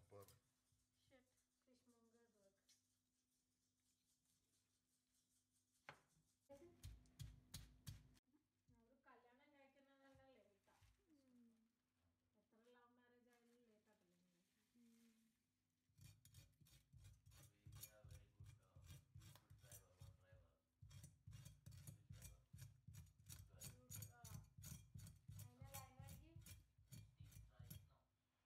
Pepper Shit, fishmonger work. അവര് കല്യാണം കഴിക്കുന്നത് തന്നെ ലേറ്റാ എത്ര ലവ് മാരേജ് ആയാലും ലേറ്റ് ആയിട്ടില്ല We have very good uh, good driver, one driver. Police driver. അതിന്റെ ലൈനാക്കി He's right now.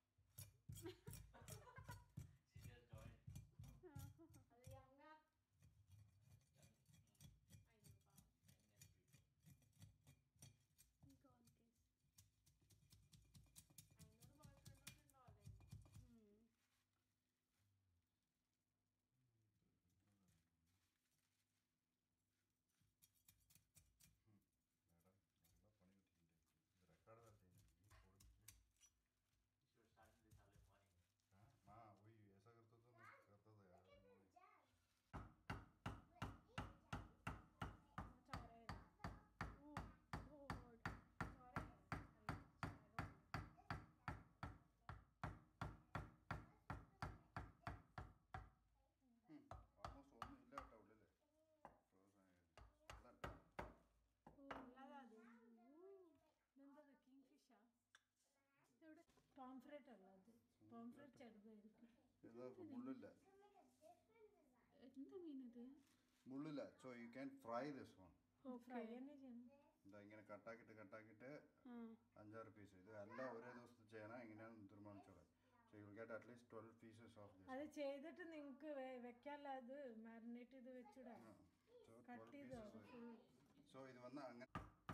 She just joined. അത് യങ്ങ Young, അയ്യോ പാവം. young and beautiful. അതിനൊരു ബോയ്ഫ്രണ്ട് ഒക്കെ ഉണ്ടോ അതെ മേഡം നല്ല പണി കിട്ടിയിട്ടുണ്ട് ഇത് റെക്കോർഡ് തന്നെ ചെയ്യുന്നത് ഈ പൊളിച്ച് You should start this early morning. हाँ माँ वही ऐसा करता तो मैं करता था यार ചോരയില്ല ചോരയില്ല ഓൾമോസ്റ്റ് ഒന്നും ഇല്ല കേട്ടോ ഉള്ളില് ഫ്രോസൺ അല്ല ഇതെന്തത് കിങ് ഫിഷാ എവിടെ പോംഫ്രേറ്റ് അല്ല അത് പോംഫ്രേറ്റ് ചെറുതായിരിക്കും ഇത് മുള്ളില്ല എന്താ മീനിത് മുള്ളില്ല so you can fry this one fry തന്നെ ചെയ്യണം ഇതാ ഇങ്ങനെ കട്ടാക്കിയിട്ട് കട്ടാക്കിയിട്ട് ആ അഞ്ചാറ് പീസ് ഇത് എല്ലാം ഒരേ ദിവസത്തിൽ ചെയ്യണം എങ്ങനെയാണെന്ന് തീരുമാനിച്ചോളെ so you get at least twelve pieces of this അത് ചെയ്തിട്ട് നിങ്ങൾക്ക് വെക്കാല്ല അത് മാരിനേറ്റ് ചെയ്ത് വെച്ചിടാ സോ കട്ട് ട്വൽവ് ചെയ്തോ പീസസ് ഫുൾ സോ ഇത് വന്ന് അങ്ങനെ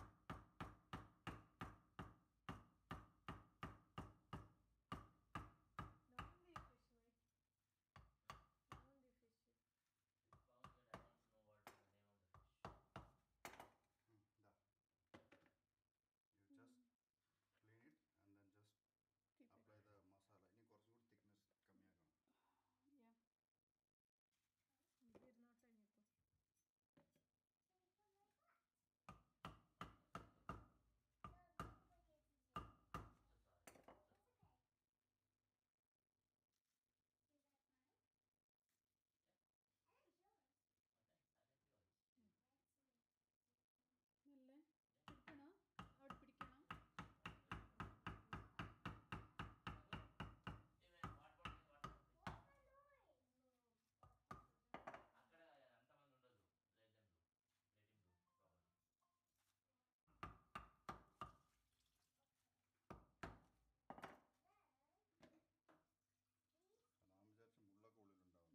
It's found that I don't know what is the name of the fish. Um, ഇതാ you just clean it and then just apply the masala ഇനി കുറച്ചും കൂടി തിക്നെസ് കമ്മിയാക്കണം yeah So sorry. Oh, thanks. I like yours. നല്ല പിടിക്കണോ അവിടെ പിടിക്കണോ Even what what what అక్కడ అంతమంది ఉండదు let them do let him do properly ഞാൻ വിചാരിച്ച മുള്ളൊക്കെ ഉള്ളിലുണ്ടാവും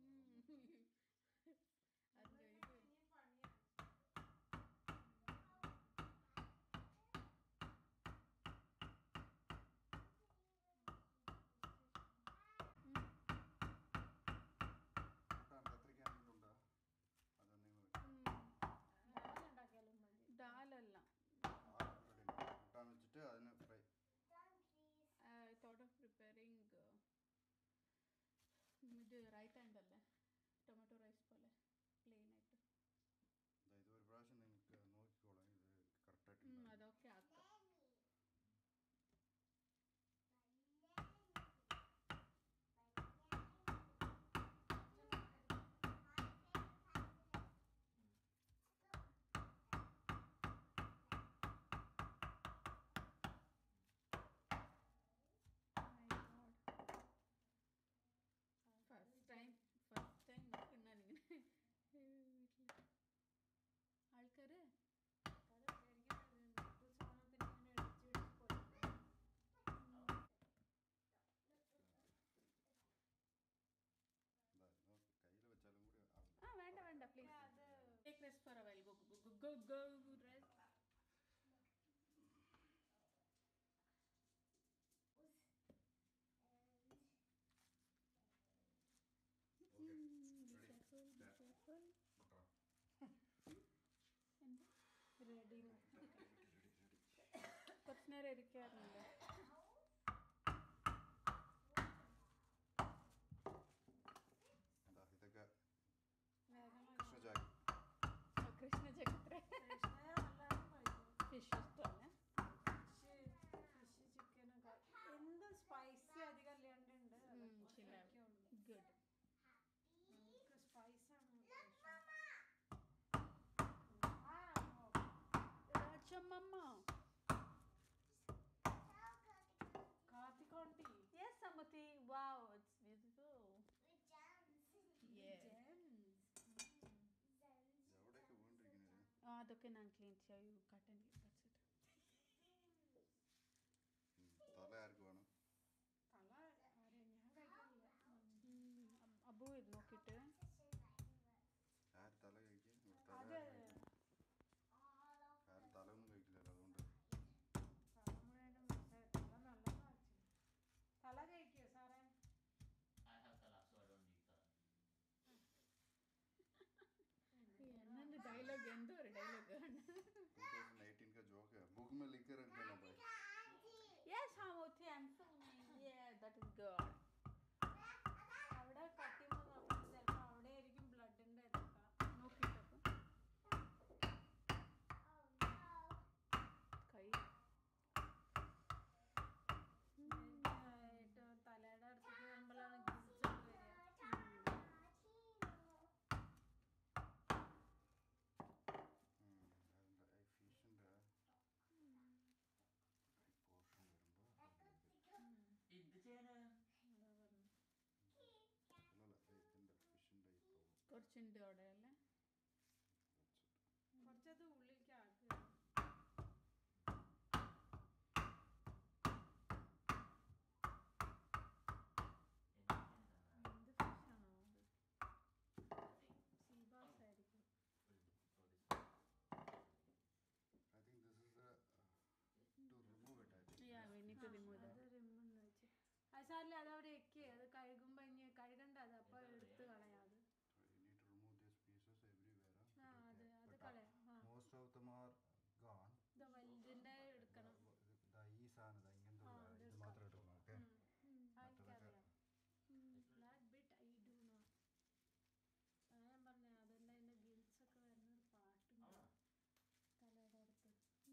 അതിൻ്റെ ഇത് കൂട്ടാൻ കത്തിരിക്കാനെങ്കിലും ഉണ്ടോ അതെന്തെങ്കിലും ഉണ്ടാക്കിയാലും മതി ദാലല്ല റെഡി കൂട്ടാൻ വെച്ചിട്ട് അതിന് fry I thought of preparing ഇത് റൈത്ത ഉണ്ടല്ലേ ടൊമാറ്റോ റൈസ് പോലെ പ്ലെയിൻ ആയിട്ട് ദാ ഇത് ഒരു പ്രാവശ്യം നിങ്ങൾക്ക് നോക്കിക്കോളാം ഇത് ഉം, കറക്റ്റായിട്ട് അതൊക്കെ ആക്കാം ഫസ്റ്റ് ടൈം ഫസ്റ്റ് ടൈം നോക്കുന്ന ഇങ്ങനെ വീട്ടിൽ ആൾക്കാർ കയ്യിൽ വെച്ചാലും കൂടി ആവില്ല ആ വേണ്ട വേണ്ട please take rest for a while go go go go rest okay ready മുട്ട എന്താ റെഡി റെഡി റെഡി കുറച്ച് നേരം ഇരിക്കാറുണ്ട് എന്താ ഇതൊക്കെ വേഗമായി കൃഷ്ണചാരി ഓ, കൃഷ്ണ ചക്ര ഫിഷ് ഇഷ്ടമല്ലേ ഫിഷ് ചിക്കനൊക്കെ എന്ത് സ്പൈസി അധികം അല്ലാണ്ടുണ്ട് ശരിയാണ് അതൊക്കെ ഞാൻ ക്ലീൻ ചെയ്യാം യു കട്ടൻ ദാറ്റ്സ് ഇറ്റ് ഉം. തല ആർക്ക് വേണം തല ആരെ ഞാൻ കഴിക്കില്ല അബു ഇത് നോക്കിയിട്ട് ആര് തല കഴിക്കും ഇവിടെ തല അത് ആര് കഴിക്കും? ആരും തല ഒന്നും കഴിക്കില്ലല്ലോ അതുകൊണ്ട് തല മുഴുവനും പക്ഷേ തല നല്ലതാ തല കഴിക്കുമോ സാറേ I have tala, so I don't need tala. എന്നൊരു ഡയലോഗ് എന്തോ ഒരു ഡയലോഗ് टू थाउजेंड एटीन का जोक है बुक में लिख के रख देना भाई യെസ് ഹാമോത്തി I am filming yeah that is good അവിടെ കട്ടിയുമ്പോൾ നോക്കണം ചിലപ്പോൾ അവിടെ ആയിരിക്കും ബ്ലഡിൻ്റെ ഇതൊക്കെ നോക്കിയിട്ടപ്പോൾ കൈ ഏറ്റവും തലയുടെ അടുത്തേക്ക് വരുമ്പോഴാണ് ഗിൽസ് വരിക അതിൻ്റെ ഫിഷിൻ്റെ പോർഷൻ വരുമ്പോൾ എന്ത് ചെയ്യാനാ അല്ലല്ല ഇതിൻ്റെ ഫിഷിൻ്റെ ഈ പ്രോബ്ലം കുറച്ചുണ്ട് അവിടെ അല്ലേ കുറച്ചത് ഉള്ളിലേക്ക് ആക്കുക എന്ത് ചെയ്യാനാ? എന്ത് ഫിഷാണോ സീബാസ് ആയിരിക്കും I think this is a, uh, to remove it, I think. Yeah we need to remove അത് ദാറ്റ് റിമ്മെന്ന് വെച്ച് അത് സാറില്ല അത് അവിടെ വെക്കുക അത് കഴുകുമ്പോൾ ഇനി കഴുകണ്ട അത് അപ്പോൾ എടുത്ത് കളയാതെ So you need to remove these pieces everywhere. Huh? ആ Put it അത് there. അത് But, uh, കളയാം ആ most of them are gone. ഇത് വലുതിൻ്റെ എടുക്കണം ദാ ഈ സാധനം ദാ ഇങ്ങനത്തെ ആ, ഒരു- ഇത് ഇത് മാത്രം എടുക്കണം ഓക്കെ ആ മറ്റതൊക്കെ എനിക്കറിയാം that bit I do not ആ ഞാൻ പറഞ്ഞ അതെല്ലാം എൻ്റെ ഗിൽസ് ഒക്കെ വരുന്ന ഒരു പാട്ടുണ്ട് ആണോ? തലയുടെ അടുത്ത്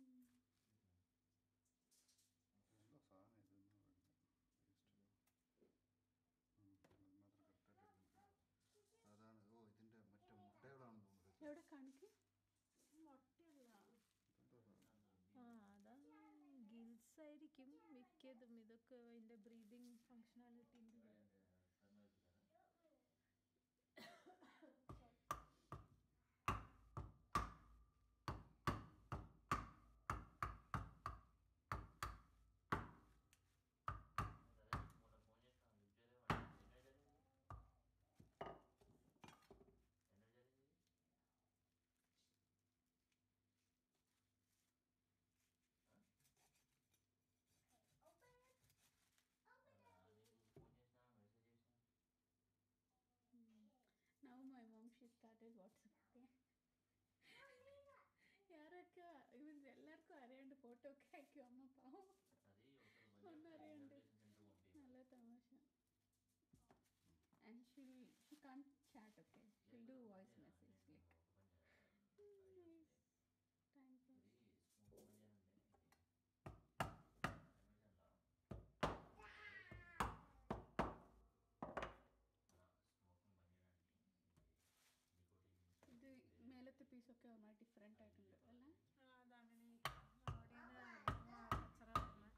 എന്താ സാധനം ഇതൊന്നും വേസ്റ്റ് അത് മാത്രം കറക്റ്റായിട്ട് എടുക്കണം അതാണ് ഓ ഇതിൻ്റെ മറ്റേ മുട്ടകളാണെന്ന് തോന്നുന്നത് എവിടെ കാണിക്കും മുട്ടയല്ല ഇതെന്താ സാധനം ആ അതാണ് ഗിൽസ് ആയിരിക്കും മിക്കതും ഇതൊക്കെ അതിൻ്റെ ബ്രീതിങ് ഫങ്ഷനാലിറ്റിൻ്റെ Now my mom she started WhatsApp. Okay? ಯಾರಕ್ಕ ಇವನ್ ಎಲ್ಲರಿಗೂ ಅರೆಯಂಡು ಫೋಟೋ ഒക്കെ അയക്കും അമ്മ പാവം ഒന്നും അറിയണ്ട് നല്ല തമാശ and she'll she can't chat okay she'll do voice message like nice time pass ഇത് മേലത്തെ പീസൊക്കെ ഒന്നാ ഡിഫറെൻ്റ് ആയിട്ടുണ്ട് അല്ലേ അതങ്ങനെ അവിടെ കച്ചറ വരുന്നത്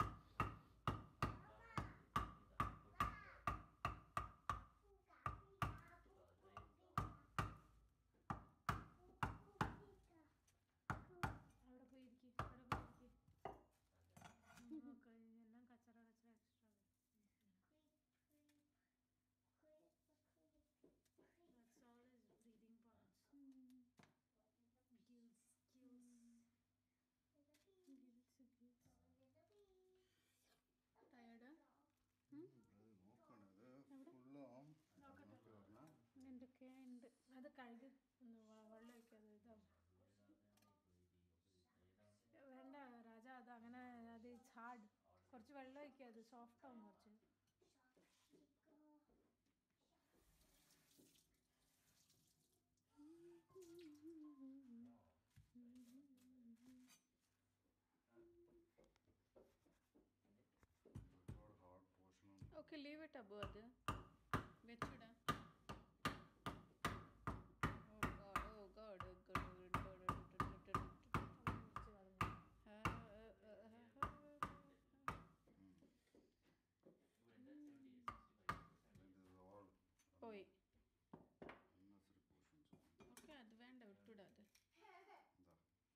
അവിടെ പോയിരിക്കും അവിടെ പോയിരിക്കും നോക്ക് എല്ലാം കച്ചറ കച്ചറ extra That's all his breathing parts. Gills, gills. Tired അത് നോക്കണം ഇത് ഫുള്ളും നോക്കി വരണം എന്തൊക്കെയാ ഉണ്ട് അത് കഴുകി ഒന്ന് വ- വെള്ളം ഒഴിക്കാതെ ഇതാവും വേണ്ട രാജ അത് അങ്ങനെ അത് ഹാർഡ് കുറച്ച് വെള്ളം ഒഴിക്കുക അത് സോഫ്റ്റ് ആവും കുറച്ച് ഒരുപാട് ഹാർഡ് പോർഷനും ഓക്കെ ലീവ് ഇട്ട് അബു അത് വെച്ചിട oh God oh God this is all പോയി unnecessary portions ഓക്കെ അത് വേണ്ട വിട്ടുടാ അത് ഇതാ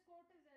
coat is